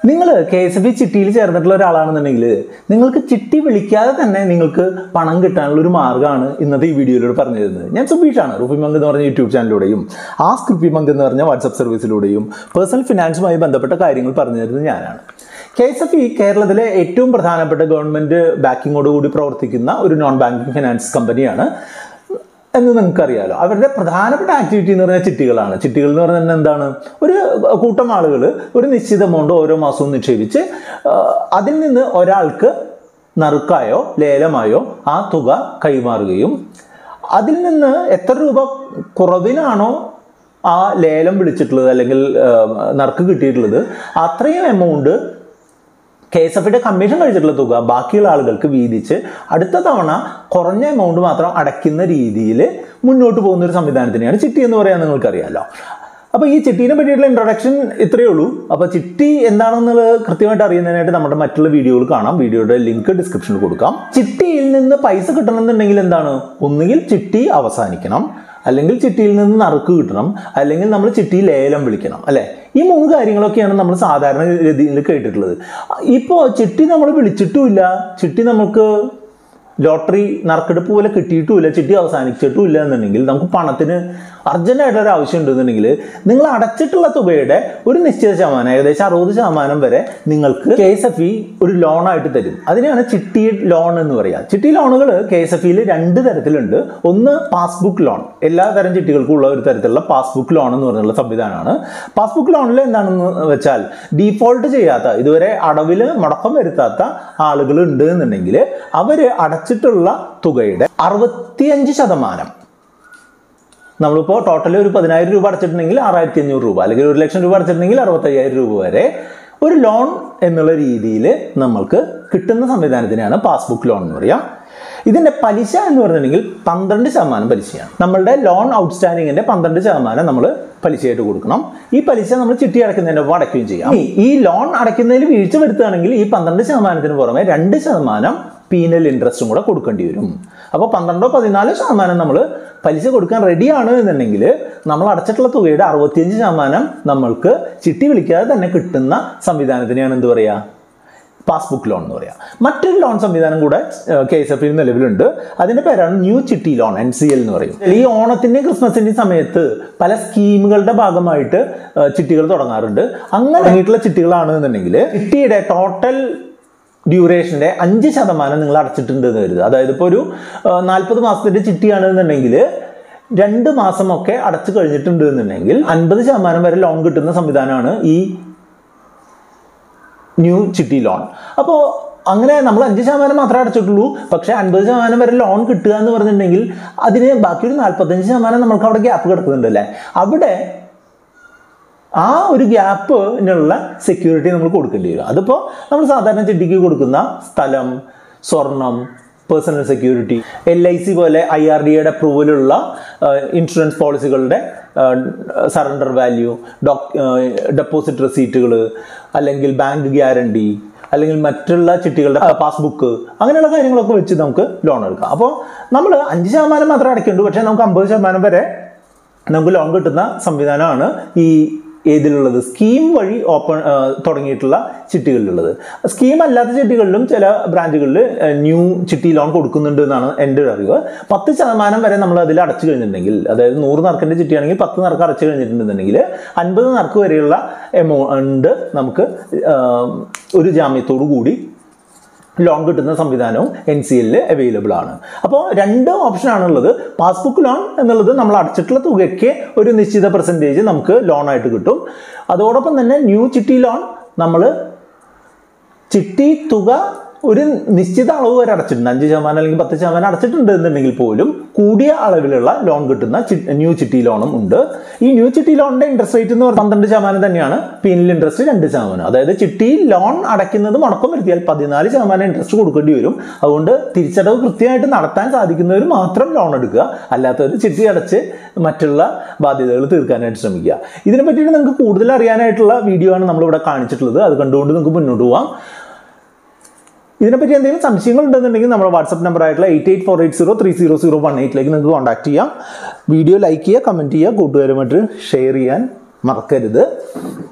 നിങ്ങൾ K S F ചിട്ടിയിൽ ചേർന്നിട്ടുള്ള ഒരാളാണെന്നുണ്ടെങ്കിൽ നിങ്ങൾക്ക് ചിട്ടി വിളിക്കാതെ തന്നെ നിങ്ങൾക്ക് പണം കിട്ടാനുള്ള ഒരു മാർഗ്ഗമാണ് ഇന്നത്തെ ഈ വീഡിയോയിലൂടെ പറഞ്ഞു തരുന്നത് ഞാൻ സുബീഷാണ് റുപ്പി മങ്ക് എന്ന് പറഞ്ഞ യൂട്യൂബ് ചാനലിലൂടെയും ആസ്ക് റുപ്പി മങ്ക് എന്ന് പറഞ്ഞ വാട്സപ്പ് സർവീസിലൂടെയും പേഴ്സണൽ ഫിനാൻസുമായി ബന്ധപ്പെട്ട കാര്യങ്ങൾ പറഞ്ഞു തരുന്നത് ഞാനാണ് കെ എസ് എഫ് ഇ കേരളത്തിലെ ഏറ്റവും പ്രധാനപ്പെട്ട ഗവൺമെന്റ് ബാക്കിങ്ങോട് കൂടി പ്രവർത്തിക്കുന്ന ഒരു നോൺ ബാങ്കിങ് ഫിനാൻസ് കമ്പനിയാണ് എന്ന് നിങ്ങൾക്കറിയാലോ അവരുടെ പ്രധാനപ്പെട്ട ആക്ടിവിറ്റി എന്ന് പറഞ്ഞാൽ ചിട്ടികളാണ് ചിട്ടികൾ എന്ന് പറഞ്ഞാൽ എന്താണ് ഒരു കൂട്ടം ആളുകൾ ഒരു നിശ്ചിത എമൗണ്ട് ഓരോ മാസവും നിക്ഷേപിച്ച് ആ, അതിൽ നിന്ന് ഒരാൾക്ക് നറുക്കായോ ലേലമായോ ആ തുക കൈമാറുകയും അതിൽ നിന്ന് എത്ര രൂപ കുറവിനാണോ ആ ലേലം വിളിച്ചിട്ടുള്ളത് അല്ലെങ്കിൽ ആ, നറുക്ക് കിട്ടിയിട്ടുള്ളത് അത്രയും എമൗണ്ട് കെ എസ് എഫിന്റെ കമ്മീഷൻ കഴിച്ചിട്ടുള്ള തുക ബാക്കിയുള്ള ആളുകൾക്ക് വീതിച്ച് അടുത്ത തവണ കുറഞ്ഞ എമൗണ്ട് മാത്രം അടയ്ക്കുന്ന രീതിയിൽ മുന്നോട്ട് പോകുന്ന ഒരു സംവിധാനത്തിനെയാണ് ചിട്ടി എന്ന് പറയാൻ നിങ്ങൾക്കറിയാലോ അപ്പൊ ഈ ചിട്ടീനെ പറ്റിയിട്ടുള്ള ഇൻട്രൊഡക്ഷൻ ഇത്രയേ ഉള്ളൂ അപ്പൊ ചിട്ടി എന്താണെന്നുള്ളത് കൃത്യമായിട്ട് അറിയുന്നതിനായിട്ട് നമ്മുടെ മറ്റുള്ള വീഡിയോകൾ കാണാം വീഡിയോയുടെ ലിങ്ക് ഡിസ്ക്രിപ്ഷനിൽ കൊടുക്കാം ചിട്ടിയിൽ നിന്ന് പൈസ കിട്ടണമെന്നുണ്ടെങ്കിൽ എന്താണ് ഒന്നുകിൽ ചിട്ടി അവസാനിക്കണം അല്ലെങ്കിൽ ചിട്ടിയിൽ നിന്ന് നറുക്ക് കിട്ടണം അല്ലെങ്കിൽ നമ്മൾ ചിട്ടി ലേലം വിളിക്കണം അല്ലെ ഈ മൂന്ന് കാര്യങ്ങളൊക്കെയാണ് നമ്മൾ സാധാരണ രീതിയിൽ കേട്ടിട്ടുള്ളത് ഇപ്പോൾ ചിട്ടി നമ്മൾ വിളിച്ചിട്ടുമില്ല ചിട്ടി നമുക്ക് ലോട്ടറി നറുക്കെടുപ്പ് പോലെ കിട്ടിയിട്ടുമില്ല ചിട്ടി അവസാനിച്ചിട്ടുമില്ല എന്നുണ്ടെങ്കിൽ നമുക്ക് പണത്തിന് അർജന്റായിട്ടുള്ള ഒരു ആവശ്യം ഉണ്ടെന്നുണ്ടെങ്കിൽ നിങ്ങൾ അടച്ചിട്ടുള്ള തുകയുടെ ഒരു നിശ്ചിത ശതമാനം ഏകദേശം അറുപത് ശതമാനം വരെ നിങ്ങൾക്ക് കെ എസ് എഫ് ഇ ഒരു ലോണായിട്ട് തരും അതിനെയാണ് ചിട്ടി ലോൺ എന്ന് പറയുക ചിട്ടി ലോണുകൾ കെ എസ് എഫ് ഇയിൽ രണ്ട് തരത്തിലുണ്ട് ഒന്ന് പാസ്ബുക്ക് ലോൺ എല്ലാ തരം ചിട്ടികൾക്കും ഉള്ള ഒരു തരത്തിലുള്ള പാസ്ബുക്ക് ലോൺ എന്ന് പറഞ്ഞുള്ള സംവിധാനമാണ് പാസ്ബുക്ക് ലോണിൽ എന്താണെന്ന് വെച്ചാൽ ഡീഫോൾട്ട് ചെയ്യാത്ത ഇതുവരെ അടവിൽ മുടക്കം വരുത്താത്ത ആളുകൾ ഉണ്ട് എന്നുണ്ടെങ്കിൽ അവർ അടച്ചിട്ടുള്ള തുകയുടെ അറുപത്തിയഞ്ച് ശതമാനം നമ്മളിപ്പോൾ ടോട്ടൽ ഒരു പതിനായിരം രൂപ അടച്ചിട്ടുണ്ടെങ്കിൽ ആറായിരത്തി അഞ്ഞൂറ് രൂപ അല്ലെങ്കിൽ ഒരു ലക്ഷം രൂപ അടച്ചിട്ടുണ്ടെങ്കിൽ അറുപത്തയ്യായിരം രൂപ വരെ ഒരു ലോൺ എന്നുള്ള രീതിയിൽ നമ്മൾക്ക് കിട്ടുന്ന സംവിധാനത്തിനെയാണ് പാസ്ബുക്ക് ലോൺ എന്ന് പറയാം ഇതിന്റെ പലിശ എന്ന് പറഞ്ഞിട്ടുണ്ടെങ്കിൽ പന്ത്രണ്ട് ശതമാനം പലിശയാണ് നമ്മളുടെ ലോൺ ഔട്ട്സ്റ്റാൻഡിങ്ങിന്റെ പന്ത്രണ്ട് ശതമാനം നമ്മൾ പലിശയായിട്ട് കൊടുക്കണം ഈ പലിശ നമ്മൾ ചിട്ടി അടയ്ക്കുന്നതിൻ്റെ ഒപ്പം അടയ്ക്കുകയും ചെയ്യാം ഇനി ഈ ലോൺ അടയ്ക്കുന്നതിൽ വീഴ്ച വരുത്തുകയാണെങ്കിൽ ഈ പന്ത്രണ്ട് ശതമാനത്തിന് പുറമെ രണ്ട് ശതമാനം പീനൽ ഇൻട്രസ്റ്റും കൂടെ കൊടുക്കേണ്ടി വരും അപ്പോൾ പന്ത്രണ്ടോ പതിനാലോ ശതമാനം നമ്മൾ പലിശ കൊടുക്കാൻ റെഡിയാണ് എന്നുണ്ടെങ്കിൽ നമ്മൾ അടച്ചിട്ടുള്ള തുകയുടെ അറുപത്തിയഞ്ച് ശതമാനം നമ്മൾക്ക് ചിട്ടി വിളിക്കാതെ തന്നെ കിട്ടുന്ന സംവിധാനത്തിനെയാണ് എന്ത് പറയുക പാസ്ബുക്ക് ലോൺ എന്ന് പറയാം മറ്റൊരു ലോൺ സംവിധാനം കൂടെ കെ എസ് എഫ് നിലവിലുണ്ട് അതിന്റെ പേരാണ് ന്യൂ ചിട്ടി ലോൺ എൻ സി എൽ എന്ന് പറയും ഈ ഓണത്തിന്റെയും ക്രിസ്മസിന്റെയും സമയത്ത് പല സ്കീമുകളുടെ ഭാഗമായിട്ട് ഏഹ്, ചിട്ടികൾ തുടങ്ങാറുണ്ട് അങ്ങനെ തുടങ്ങിയിട്ടുള്ള ചിട്ടികളാണ് എന്നുണ്ടെങ്കിൽ ചിട്ടിയുടെ ടോട്ടൽ ഡ്യൂറേഷന്റെ അഞ്ച് ശതമാനം നിങ്ങൾ അടച്ചിട്ടുണ്ട് എന്ന് കരുതുക അതായത് ഇപ്പോൾ ഒരു നാൽപ്പത് മാസത്തിന്റെ ചിട്ടിയാണ് എന്നുണ്ടെങ്കിൽ രണ്ട് മാസമൊക്കെ അടച്ചു കഴിഞ്ഞിട്ടുണ്ട് എന്നുണ്ടെങ്കിൽ അൻപത് ശതമാനം വരെ ലോൺ കിട്ടുന്ന സംവിധാനമാണ് ഈ ന്യൂ ചിട്ടി ലോൺ അപ്പോൾ അങ്ങനെ നമ്മൾ അഞ്ച് ശതമാനം മാത്രമേ അടച്ചിട്ടുള്ളൂ പക്ഷേ അൻപത് ശതമാനം വരെ ലോൺ കിട്ടുക എന്ന് പറഞ്ഞിട്ടുണ്ടെങ്കിൽ അതിന് ബാക്കി ഒരു നാൽപ്പത്തഞ്ച് ശതമാനം നമ്മൾക്ക് അവിടെ ഗ്യാപ്പ് കിടക്കുന്നുണ്ട് അല്ലേ അവിടെ ആ ഒരു ഗ്യാപ്പിനുള്ള സെക്യൂരിറ്റി നമ്മൾ കൊടുക്കേണ്ടി വരും അതിപ്പോൾ നമ്മൾ സാധാരണ ചിട്ടിക്ക് കൊടുക്കുന്ന സ്ഥലം സ്വർണം personal security L I C പോലെ ഐ ആർ ഡി എയുടെ അപ്രൂവലുള്ള ഇൻഷുറൻസ് പോളിസികളുടെ സറണ്ടർ വാല്യൂ ഡോക് ഡെപ്പോസിറ്റ് റെസീറ്റുകൾ അല്ലെങ്കിൽ ബാങ്ക് ഗ്യാരണ്ടി അല്ലെങ്കിൽ മറ്റുള്ള ചിട്ടികളുടെ പാസ്ബുക്ക് അങ്ങനെയുള്ള കാര്യങ്ങളൊക്കെ വെച്ച് നമുക്ക് ലോൺ എടുക്കാം അപ്പോൾ നമ്മൾ അഞ്ച് ശതമാനം മാത്രമേ അടയ്ക്കുള്ളൂ പക്ഷേ നമുക്ക് അമ്പത് ശതമാനം വരെ നമുക്ക് ലോൺ കിട്ടുന്ന സംവിധാനമാണ് ഈ ഏതിലുള്ളത് സ്കീം വഴി ഓപ്പൺ ആ, തുടങ്ങിയിട്ടുള്ള ചിട്ടികളിലുള്ളത് സ്കീം അല്ലാത്ത ചിട്ടികളിലും ചില ബ്രാഞ്ചുകളിൽ ന്യൂ ചിട്ടി ലോൺ കൊടുക്കുന്നുണ്ട് എന്നാണ് എൻ്റെ ഒരു അറിവ് പത്ത് ശതമാനം വരെ നമ്മൾ അതിൽ അടച്ചു കഴിഞ്ഞിട്ടുണ്ടെങ്കിൽ അതായത് നൂറ് നറുക്കിൻ്റെ ചിട്ടിയാണെങ്കിൽ പത്ത് നറുക്ക് അടച്ചു കഴിഞ്ഞിട്ടുണ്ടെന്നുണ്ടെങ്കിൽ അൻപത് നറുക്ക് വരെയുള്ള എമൗണ്ട് നമുക്ക് ആ, ഒരു ജാമ്യത്തോടു കൂടി ലോൺ കിട്ടുന്ന സംവിധാനവും എൻ സി എല്ലിൽ അവൈലബിൾ ആണ് അപ്പോൾ രണ്ട് ഓപ്ഷൻ ആണുള്ളത് പാസ്ബുക്ക് ലോൺ എന്നുള്ളത് നമ്മൾ അടച്ചിട്ടുള്ള തുകയ്ക്ക് ഒരു നിശ്ചിത പെർസെൻറ്റേജ് നമുക്ക് ലോൺ ആയിട്ട് കിട്ടും അതോടൊപ്പം തന്നെ ന്യൂ ചിട്ടി ലോൺ നമ്മൾ ചിട്ടി തുക ഒരു നിശ്ചിത അളവ് വരെ അടച്ചിട്ടുണ്ട് അഞ്ച് ശതമാനം അല്ലെങ്കിൽ പത്ത് ശതമാനം അടച്ചിട്ടുണ്ട് എന്നുണ്ടെങ്കിൽ പോലും കൂടിയ അളവിലുള്ള ലോൺ കിട്ടുന്ന ചി- ന്യൂ ചിട്ടി ലോണും ഉണ്ട് ഈ ന്യൂ ചിട്ടി ലോണിന്റെ ഇൻട്രസ്റ്റ് റേറ്റ് എന്ന് പറഞ്ഞാൽ പന്ത്രണ്ട് ശതമാനം തന്നെയാണ് പീനൽ ഇൻട്രസ്റ്റ് രണ്ട് ശതമാനം അതായത് ചിട്ടി ലോൺ അടയ്ക്കുന്നത് മുടക്കം വരുത്തിയാൽ പതിനാല് ശതമാനം ഇൻട്രസ്റ്റ് കൊടുക്കേണ്ടി വരും അതുകൊണ്ട് തിരിച്ചടവ് കൃത്യമായിട്ട് നടത്താൻ സാധിക്കുന്നവർ മാത്രം ലോൺ എടുക്കുക അല്ലാത്തവർ ചിട്ടി അടച്ച് മറ്റുള്ള ബാധ്യതകൾ തീർക്കാനായിട്ട് ശ്രമിക്കുക ഇതിനെ പറ്റിയിട്ട് നിങ്ങൾക്ക് കൂടുതൽ അറിയാനായിട്ടുള്ള വീഡിയോ ആണ് നമ്മളിവിടെ കാണിച്ചിട്ടുള്ളത് അത് കണ്ടുകൊണ്ട് നിങ്ങൾക്ക് മുന്നോട്ട് പോകാം ഇതിനെപ്പറ്റി എന്തെങ്കിലും സംശയങ്ങൾ ഉണ്ടെന്നുണ്ടെങ്കിൽ നമ്മുടെ വാട്സപ്പ് നമ്പർ ആയിട്ടുള്ള eight eight four eight zero three zero zero one എയ്റ്റിലേക്ക് നിങ്ങൾക്ക് കോൺടാക്ട് ചെയ്യാം വീഡിയോ ലൈക്ക് ചെയ്യുക കമൻറ്റ് ചെയ്യുക കൂട്ടുകാരുമായിട്ട് ഷെയർ ചെയ്യാൻ മറക്കരുത്